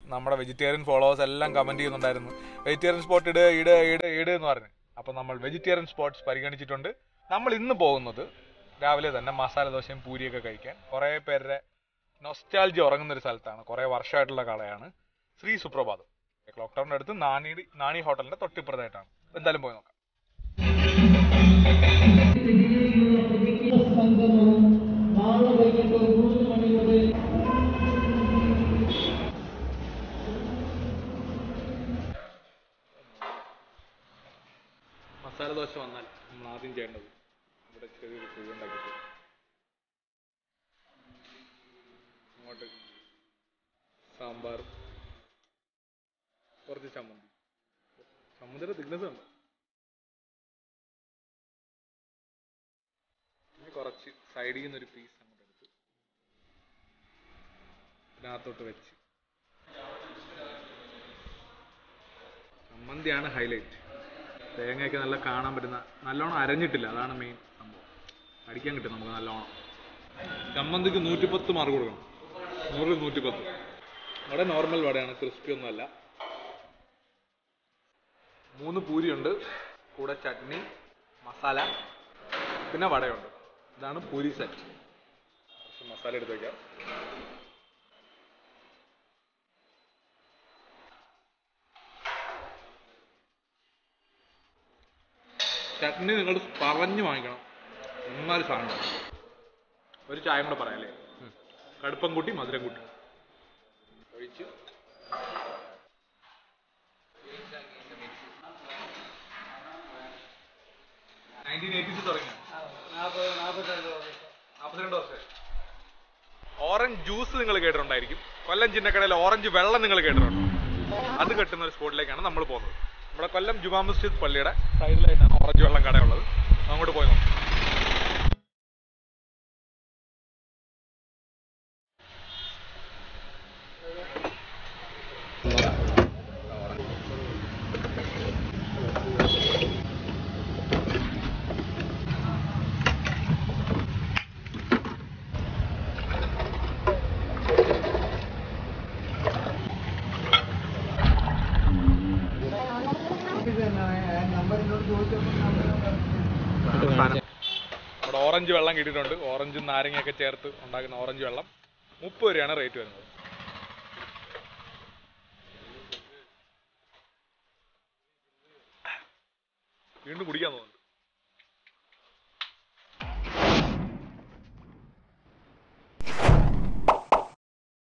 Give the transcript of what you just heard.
നമ്മുടെ vegetarian followers എല്ലാം comment ചെയ്യുന്നുണ്ടായിരുന്നു വെജിറ്റേറിയൻ സ്പോട്ട് ഇട് ഇട് ഇട് ഇട് എന്ന് പറഞ്ഞ് അപ്പൊ നമ്മൾ വെജിറ്റേറിയൻ സ്പോട്ട്സ് പരിഗണിച്ചിട്ടുണ്ട് നമ്മൾ ഇന്ന് പോകുന്നത് രാവിലെ തന്നെ മസാല ദോശയും പൂരിയൊക്കെ കഴിക്കാൻ കുറേ പേരുടെ നൊസ്റ്റാൾജി ഉറങ്ങുന്ന ഒരു സ്ഥലത്താണ് കുറേ വർഷമായിട്ടുള്ള കടയാണ് ശ്രീ സുപ്രഭാതം ക്ലോക്ക് ടവറിന്റെ അടുത്ത് നാണി നാണി ഹോട്ടലിന്റെ തൊട്ടിപ്പുറത്തായിട്ടാണ് എന്തായാലും പോയി നോക്കാം സംഗമം നാളെ വൈകിട്ട് മൂന്ന് മണി മുതൽ മസാല ദോശ വന്നാൽ നമ്മൾ ആദ്യം ചെയ്യേണ്ടത് ഇവിടെ ചെറിയൊരു കുഴി ഉണ്ടാക്കിയിട്ട് അങ്ങോട്ട് സാമ്പാർ കുറച്ച് ചമ്മന്തി ചമ്മന്തിയുടെ തിക്നെസ് ഉണ്ട് ഇനി കുറച്ച് സൈഡിൽ നിന്ന് ഒരു പീസ് അങ്ങോട്ട് എടുത്ത് ഇതിനകത്തോട്ട് വെച്ച് ചമ്മന്തിയാണ് ഹൈലൈറ്റ് തേങ്ങയൊക്കെ നല്ല കാണാൻ പറ്റുന്ന നല്ലോണം അരഞ്ഞിട്ടില്ല അതാണ് മെയിൻ സംഭവം അടിക്കാൻ കിട്ടും നമുക്ക് നല്ലോണം ചമ്മന്തിക്ക് നൂറ്റിപ്പത്ത് മാർക്ക് കൊടുക്കണം നൂറിൽ നൂറ്റിപ്പത്ത് വട നോർമൽ വടയാണ് ക്രിസ്പി ഒന്നുമല്ല മൂന്ന് പൂരിയുണ്ട് കൂടെ ചട്നി മസാല പിന്നെ വടയുണ്ട് ഇതാണ് പൂരി സെറ്റ് കുറച്ച് മസാല എടുത്ത് വയ്ക്കാം ചട്നി നിങ്ങൾ പറഞ്ഞു വാങ്ങിക്കണം എന്നാലും സാധനം ഒരു ചായ കൂടെ പറയാം അല്ലേ കടുപ്പം കൂട്ടി മധുരം കൂട്ടി ഒഴിച്ച് നയൻറ്റീൻ എയ്റ്റീസ് തുടങ്ങി നാൽപ്പത്തിരണ്ട് വർഷം ഓറഞ്ച് ജ്യൂസ് നിങ്ങൾ കേട്ടിട്ടുണ്ടായിരിക്കും കൊല്ലം ചിന്നക്കടയിൽ ഓറഞ്ച് വെള്ളം നിങ്ങൾ കേട്ടിട്ടുണ്ടോ അത് കെട്ടുന്ന ഒരു സ്പോട്ടിലേക്കാണ് നമ്മൾ പോകുന്നത് നമ്മുടെ കൊല്ലം ജുമാ മസ്ജിദ് പള്ളിയുടെ സൈഡിലായിട്ടാണ് ഓറഞ്ച് വെള്ളം കടയുള്ളത് അങ്ങോട്ട് പോയി നോക്കാം അവിടെ ഓറഞ്ച് വെള്ളം കിട്ടിയിട്ടുണ്ട് ഓറഞ്ചും നാരങ്ങയൊക്കെ ചേർത്ത് ഉണ്ടാക്കുന്ന ഓറഞ്ച് വെള്ളം മുപ്പത് രൂപയാണ് റേറ്റ് വരുന്നത് വീണ്ടും കുടിക്കാൻ തോന്നുന്നു